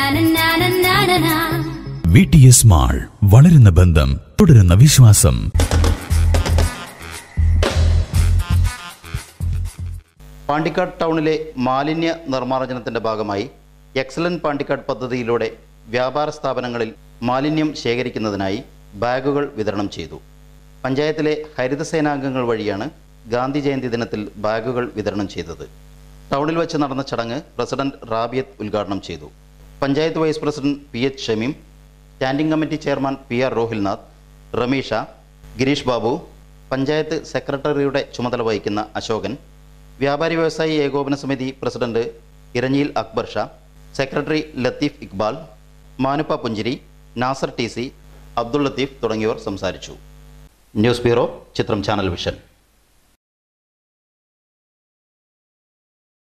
V T S mall വളരുന്ന ബന്ധം തുടരുന്ന വിശ്വാസം പാണ്ടിക്കാട് ടൗണിലെ മാലിന്യ നിർമ്മാർജ്ജനത്തിന്റെ ഭാഗമായി എക്സലന്റ് പാണ്ടിക്കാട് പദ്ധതിയിലൂടെ വ്യാപാര സ്ഥാപനങ്ങളിൽ മാലിന്യം ശേഖരിക്കുന്നതിനായി ബാഗുകൾ വിതരണം ചെയ്തു പഞ്ചായത്തിലെ ഹരിതസേനാംഗങ്ങൾ വഴിയാണ് ഗാന്ധി ജയന്തി ദിനത്തിൽ ബാഗുകൾ വിതരണം ചെയ്തത് ടൗണിൽ വെച്ച് നടന്ന ചടങ്ങ് പ്രസിഡന്റ് റാബിയത്ത് ഉദ്ഘാടനം ചെയ്തു panchayat vice president P H Shameem standing committee chairman P R Rohilnath Ramisha Girish Babu panchayat സെക്രട്ടറിയുടെ ചുമതല വഹിക്കുന്ന അശോകൻ വ്യാപാരി വ്യവസായി ഏകോപന സമിതി പ്രസിഡന്റ് ഇരഞ്ഞിയിൽ അക്ബർ ഷാ സെക്രട്ടറി ലത്തീഫ് ഇക്ബാൽ മാനുപ്പ പുഞ്ചിരി നാസർ ടി സി അബ്ദുൾ ലത്തീഫ് തുടങ്ങിയവർ സംസാരിച്ചു ന്യൂസ് ബ്യൂറോ ചിത്രം ചാനൽ വിഷൻ